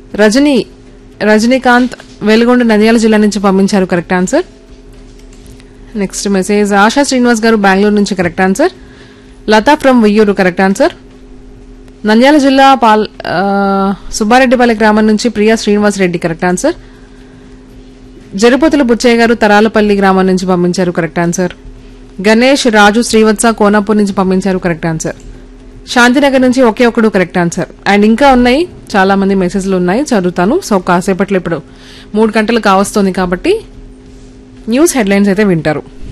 రజనీ రజనీకాంత్ వెలుగొండ నంద్యాల జిల్లా నుంచి పంపించారు correct answer next message Asha Srinivas గారు బెంగళూరు నుంచి correct answer Latha from Veyyuru correct answer Nandyal జిల్లా పాల్ ఆ, సుబ్బారెడ్డిపల్లి గ్రామం నుంచి ప్రియా శ్రీనివాస్ రెడ్డి కరెక్ట్ ఆన్సర్ జరుపతుల బుచ్చయ్య గారు తరాలపల్లి గ్రామం నుంచి పంపించారు కరెక్ట్ ఆన్సర్ గణేష్ రాజు శ్రీవత్స కోనాపూర్ నుంచి పంపించారు కరెక్ట్ ఆన్సర్ శాంతినగర్ నుంచి ఒకే ఒకడు కరెక్ట్ ఆన్సర్ అండ్ ఇంకా ఉన్నాయి చాలా మంది మెసేజ్లు ఉన్నాయి చదువుతాను సో కాసేపట్లో ఇప్పుడు మూడు గంటలు కావస్తోంది కాబట్టి న్యూస్ హెడ్లైన్స్ అయితే వింటారు